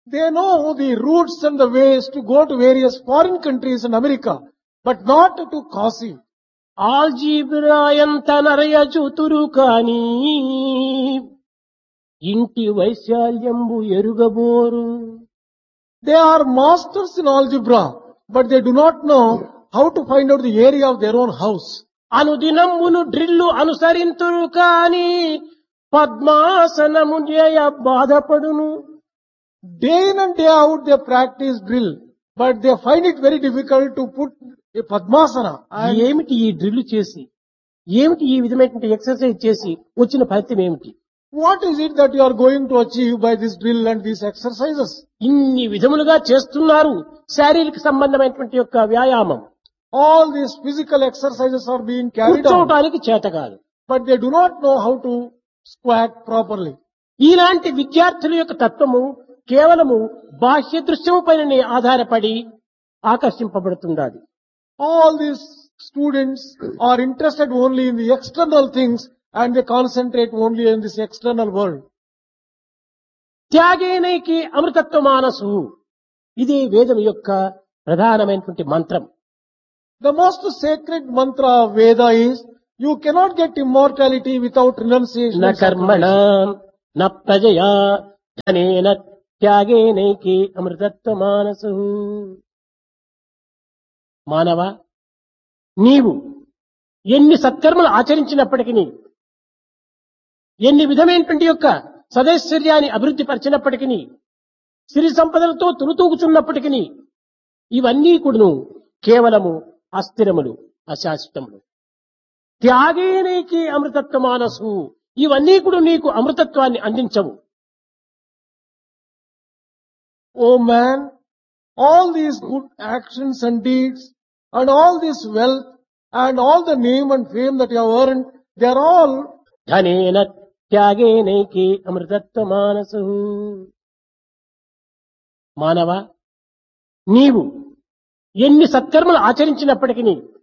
They know the routes and the ways to go to various foreign countries in America, but not to Kasi. ఆల్జీబ్రాయంత నరయ చూతురు కాని ఇంటి వైశాల్యంబు ఎరుగబోరు They are masters in algebra, but they do not know how to find out the area of their own house. అనుదినమును drill అనుసరింతురు కాని పద్మాసనము చేయ బాధపడును Day in and day out they practice drill, but they find it very difficult to put a Padmasana. And ఏమిటి ఈ drill చేసి ఏమిటి ఈ విధమైనటువంటి ఎక్సర్సైజ్ చేసి వచ్చిన ఫలితం ఏమిటి what is it that you are going to achieve by this drill and these exercises? ఇన్ని విధములుగా చేస్తున్నారు శారీరక సంబంధమైనటువంటి యొక్క వ్యాయామం All these physical exercises are being carried out, కూర్చోవటానికి చేత కాదు but they do not know how to squat properly. ఇలాంటి విద్యార్థుల యొక్క తత్వము కేవలము బాహ్య దృశ్యము పైననే ఆధారపడి ఆకర్షింపబడుతుండాలి All these students are interested only in the external things and they concentrate only in this external world. త్యాగేనైకి అమృతత్వ మానసు ఇది వేదం యొక్క ప్రధానమైనటువంటి మంత్రం The most sacred mantra of Veda is, you cannot get immortality without renunciation. న and కర్మణ sacrifice. న ప్రజయా ధనేన త్యాగేనైకి అమృతత్వ మానసు మానవ నీవు ఎన్ని సత్కర్మలు ఆచరించినప్పటికీ ఎన్ని విధమైనటువంటి యొక్క సదైశ్వర్యాన్ని అభివృద్ధి పరిచినప్పటికీ సిరి సంపదలతో తులుతూగుచున్నప్పటికీ ఇవన్నీ కూడాను కేవలము అస్థిరములు అశాశ్వతములు త్యాగేనేకి అమృతత్వ మానసు ఇవన్నీ కూడా నీకు అమృతత్వాన్ని అందించవు O man, all these good actions and deeds and all this wealth and all the name and fame that you have earned, they are all ధనేన త్యాగేనైకి అమృతత్వ మానసు మానవ నీవు ఎన్ని సత్కర్మలు ఆచరించినప్పటికీ